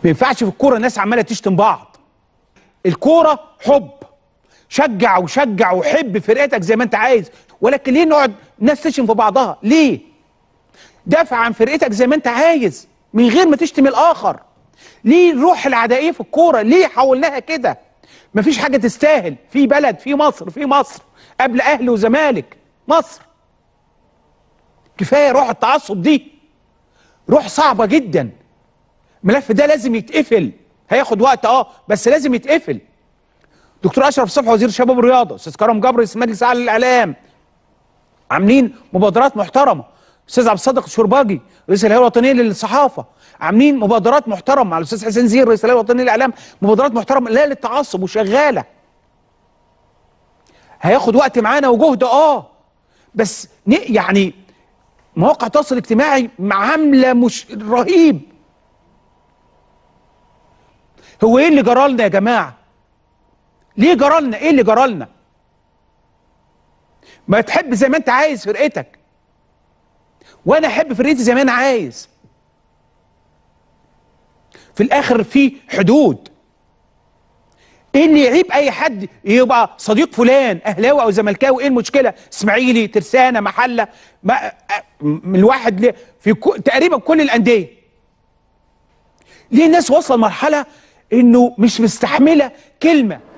ما ينفعش في الكوره الناس عماله تشتم بعض الكوره حب شجع وشجع وحب فرقتك زي ما انت عايز ولكن ليه نقعد ناس تشتم في بعضها ليه دافع عن فرقتك زي ما انت عايز من غير ما تشتم الاخر ليه الروح العدائيه في الكوره ليه حولناها كده مفيش حاجه تستاهل في بلد في مصر في مصر قبل اهلي وزمالك مصر كفايه روح التعصب دي روح صعبه جدا الملف ده لازم يتقفل هياخد وقت اه بس لازم يتقفل دكتور اشرف صبحي وزير الشباب والرياضه استاذ كرم جبر رئيس مجلس اعلى للاعلام عاملين مبادرات محترمه استاذ عبد الصادق الشرباجي رئيس الهيئه الوطنيه للصحافه عاملين مبادرات محترمه مع الاستاذ حسين زير رئيس الهيئه الوطنيه للاعلام مبادرات محترمه لا للتعصب وشغاله هياخد وقت معانا وجهد اه بس يعني مواقع التواصل الاجتماعي عامله مش رهيب هو ايه اللي جرالنا يا جماعه ليه جرالنا ايه اللي جرالنا ما تحب زي ما انت عايز فرقتك وانا احب فرقتي زي ما انا عايز في الاخر في حدود ايه اللي يعيب اي حد يبقى صديق فلان اهلاوي او زملكاوي ايه المشكله اسماعيلي ترسانه محله ما من الواحد ل... في كو... تقريبا كل الانديه ليه الناس وصل مرحله انه مش مستحمله كلمه